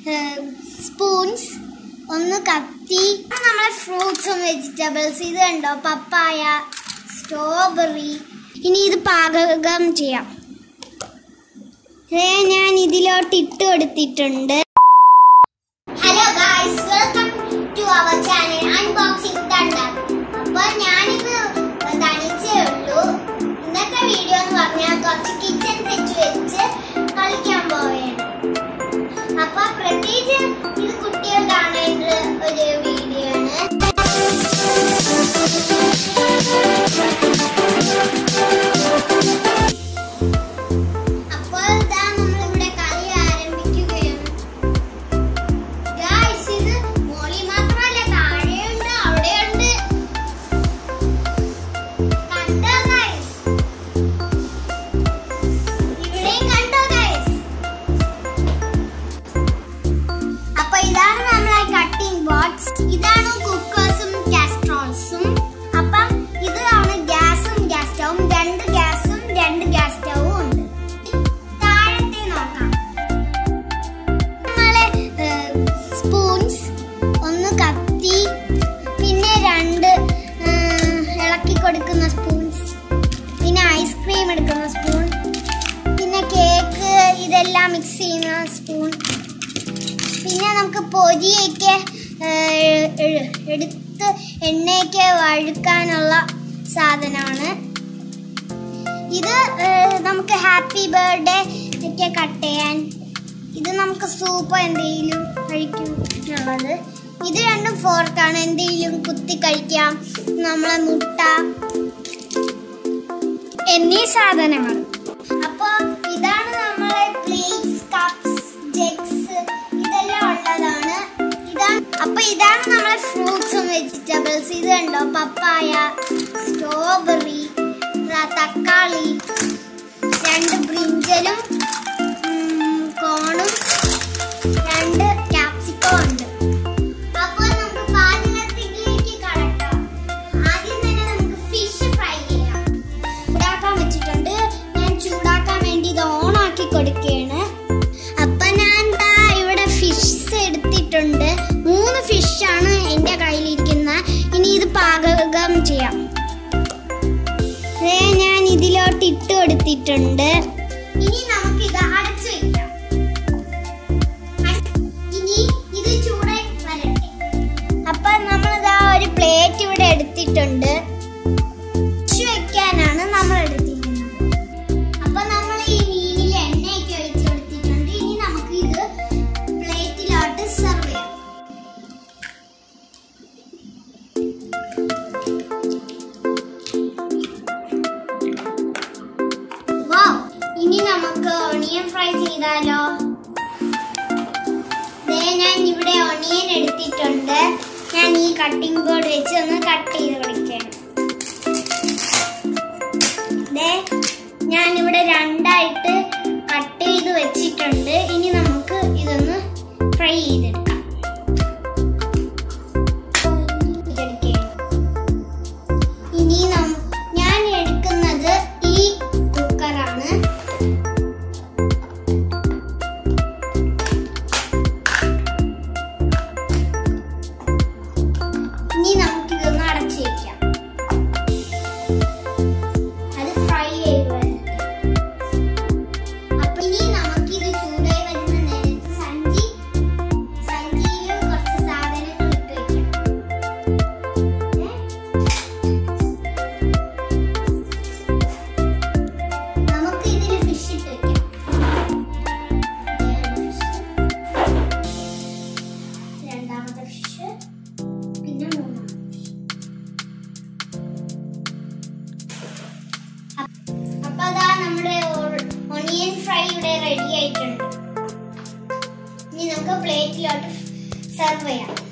Spoons ഒന്ന് കത്തി നമ്മളെ ഫ്രൂട്ട്സും വെജിറ്റബിൾസ് ഇത് കണ്ടോ പപ്പായ സ്ട്രോബെറി ഇനി ഇത് പാചകം ചെയ്യാം ദേ ഞാൻ ഇതിലോട്ട് ഇട്ട് കൊടുത്തിട്ടുണ്ട് hello guys welcome to our channel unboxing thunder അപ്പോൾ ഞാനിത് തനിച്ചേ ഉള്ളൂ ഇന്നത്തെ വീഡിയോ എന്ന് പറഞ്ഞാൽ കുറച്ച് കിച്ചൺ സെറ്റ് വെച്ച് കളിക്കാൻ പോവുകയാണ് അപ്പൊ പ്രത്യേകിച്ച് ഇത് കുട്ടികൾ കാണേണ്ട ഒരു വീഡിയോ ആണ് അപ്പോൾ ഇതാ നമ്മളിവിടെ കളി ആരംഭിക്കുകയാണ് Guys, ഇത് മോളിൽ മാത്രമല്ല താഴെയുണ്ട് അവിടെയുണ്ട് കണ്ടോ guys? ഇവിടെയും കണ്ടോ guys? അപ്പൊ ഇതാണ് നമ്മളെ കട്ടിംഗ് ബോർഡ്സ് ഇതാണ് കുക്കേഴ്സും കാസ്ട്രോൾസും അപ്പം ഇതാണ് ഗ്യാസും ഗ്യാസ് സ്റ്റവും രണ്ട് ഗ്യാസും രണ്ട് ഗ്യാസ് സ്റ്റവും ഉണ്ട് താഴത്തെ നോക്കാം നമ്മളെ സ്പൂൺസ് ഒന്ന് കത്തി പിന്നെ രണ്ട് ഏഹ്, ഇളക്കി കൊടുക്കുന്ന സ്പൂൺസ് പിന്നെ ഐസ്ക്രീം എടുക്കുന്ന സ്പൂൺ പിന്നെ കേക്ക് ഇതെല്ലാം മിക്സ് ചെയ്യുന്ന സ്പൂൺ പിന്നെ നമുക്ക് പൊരിയൊക്കെ ഏഹ്, എ- എടുത്ത് എണ്ണയൊക്കെ വഴുക്കാനുള്ള സാധനമാണ് ഇത് ഏഹ്, നമുക്ക് ഹാപ്പി ബർത്ത്ഡേ ഒക്കെ കട്ട് ചെയ്യാൻ ഇത് നമുക്ക് സൂപ്പ് എന്തെങ്കിലും കഴിക്കാനുള്ളത് ഇത് രണ്ടും ഫോർക്കാണ് എന്തെങ്കിലും കുത്തി കഴിക്കാം നമ്മളെ മുട്ട എന്നീ സാധനങ്ങൾ അപ്പൊ ഇതാണ് നമ്മളെ പ്ലേറ്റ്സ് കപ്സ് ജഗ്സ് ഇതെല്ലാം ഉള്ളതാണ് ഇതാണ് അപ്പൊ ഇതാണ് നമ്മളെ ഫ്രൂട്ട്സും വെജിറ്റബിൾസ് ഇത് കണ്ടോ പപ്പായ സ്ട്രോബെറി തക്കാളി രണ്ട് ബ്രിഞ്ചലും ഉം, കോണും രണ്ട് ക്യാപ്സിക്കോ ഉണ്ട് അപ്പോൾ നമുക്ക് പാചകത്തിലേക്ക് കടക്കാം ആദ്യം തന്നെ നമുക്ക് ഫിഷ് ഫ്രൈ ചെയ്യാം ചൂടാക്കാൻ വെച്ചിട്ടുണ്ട് ഞാൻ ചൂടാക്കാൻ വേണ്ടി ഇത് ഓൺ ആക്കി കൊടുക്കുകയാണ് അപ്പൊ ഞാൻ ദാ ഇവിടെ ഫിഷ് എടുത്തിട്ടുണ്ട് മൂന്ന് ഫിഷാണ് എൻ്റെ കയ്യിലിരിക്കുന്നത് ഇനി ഇത് പാചകം ചെയ്യാം ദേ ഞാൻ ഇതിലോട്ട് ഇട്ട് കൊടുത്തിട്ടുണ്ട് ഇനി നമുക്ക് ഇത് അടച്ചു വെക്കാം അട- ഇനി ഇത് ചൂടായി വരട്ടെ അപ്പൊ നമ്മളിതാ ഒരു പ്ലേറ്റ് ഇവിടെ എടുത്തിട്ടുണ്ട് അടച്ചു വെക്കാനാണ് നമ്മൾ എടുത്തിരിക്കുന്നത് അപ്പൊ നമ്മൾ ഈ മീനിൽ എണ്ണയൊക്കെ ഒഴിച്ച് കൊടുത്തിട്ടുണ്ട് ഇനി നമുക്ക് ഇത് പ്ലേറ്റിലോട്ട് സെർവ് ചെയ്യാം വൗ ഇനി നമുക്ക് ഒണിയൻ ഫ്രൈ ചെയ്താലോ ദേ ഞാൻ ഇവിടെ ഒണിയൻ എടുത്തിട്ടുണ്ട് ഞാൻ ഈ കട്ടിംഗ് ബോർഡ് വെച്ച് ഒന്ന് കട്ട് ചെയ്ത് കളിക്കുകയാണ് ദേ ഞാൻ ഇവിടെ രണ്ടായിട്ട് കട്ട് ചെയ്ത് വെച്ചിട്ടുണ്ട് ഇനി നമുക്ക് ഇതൊന്ന് ഫ്രൈ ചെയ്തെടുക്കാം ഇതെടുക്കുകയാണ്. ഇനി നം- ഞാൻ എടുക്കുന്നത് ഈ കുക്കറാണ് ഇനി നമുക്കിതൊന്ന് അടച്ചു വെക്കാം അത് ഫ്രൈ ചെയ്ത് വരട്ടെ. അപ്പൊ ഇനി നമുക്കിത് ചൂടായി വരുന്ന നേരത്ത് സഞ്ചി സഞ്ചിയിൽ കുറച്ച് സാധനങ്ങൾ ഇട്ട് വെക്കാം ഏ? നമുക്ക് ഇതിൽ ഫിഷ് ഇട്ട് വെക്കാം രണ്ടാമത്തെ ഫിഷ് പിന്നെ മൂന്നാമത്തെ ഫിഷ് അപ്പൊ അതാ നമ്മുടെ ഒണിയൻ ഫ്രൈ ഇവിടെ റെഡി ആയിട്ടുണ്ട് ഇനി നമുക്ക് പ്ലേറ്റിലോട്ട് സെർവ് ചെയ്യാം